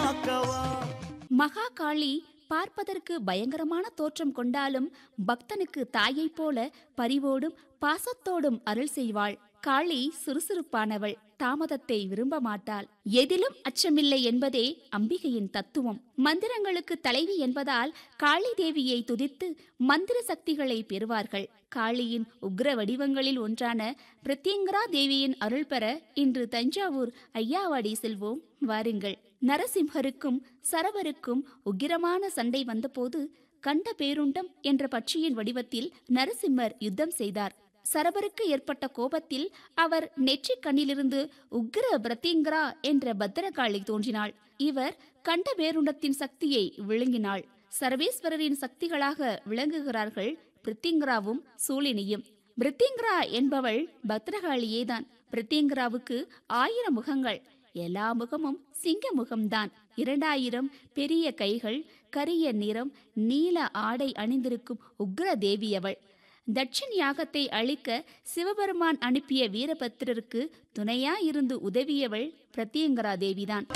காக்கவா மகாகாளி பார்ப்பதற்கு பயங்கரமான தோற்றம் கொண்டாலும் பக்தனுக்கு தாயைப் போல பரிவோடும் பாசத்தோடும் அருள் செய்வாள் காளி சுறுசுறுப்பானவள் தாமதத்தை விரும்ப மாட்டாள் எதிலும் அச்சமில்லை என்பதே அம்பிகையின் தத்துவம் மந்திரங்களுக்கு தலைவி என்பதால் காளி தேவியை துதித்து மந்திர சக்திகளை பெறுவார்கள் காளியின் உக்ர வடிவங்களில் ஒன்றான பிரத்யங்கரா தேவியின் அருள் பெற இன்று தஞ்சாவூர் ஐயாவாடி செல்வோம் வாருங்கள் நரசிம்ஹருக்கும் சரவருக்கும் உக்கிரமான சண்டை வந்தபோது கண்ட பேருண்டம் என்ற பட்சியின் வடிவத்தில் நரசிம்மர் யுத்தம் செய்தார் சரவருக்கு ஏற்பட்ட கோபத்தில் அவர் நெற்றிக் கண்ணிலிருந்து உக்கிர பிரத்யங்கரா என்ற பத்திரகாளி தோன்றினாள் இவர் கண்ட பேருண்டத்தின் சக்தியை விழுங்கினாள் சர்வேஸ்வரரின் சக்திகளாக விளங்குகிறார்கள் பிரித்திங்கராவும் சூலினியும் பிரித்திங்கரா என்பவள் பத்ரகாளியேதான் பிரித்திங்கராவுக்கு ஆயிரம் முகங்கள் எல்லா முகமும் சிங்க முகம்தான் இரண்டாயிரம் பெரிய கைகள் கரிய நிறம் நீல ஆடை அணிந்திருக்கும் உக்ர தேவியவள் தட்சின் யாகத்தை அழிக்க சிவபெருமான் அனுப்பிய வீரபத்திரருக்கு துணையாயிருந்து உதவியவள் பிரத்யங்கரா தேவிதான்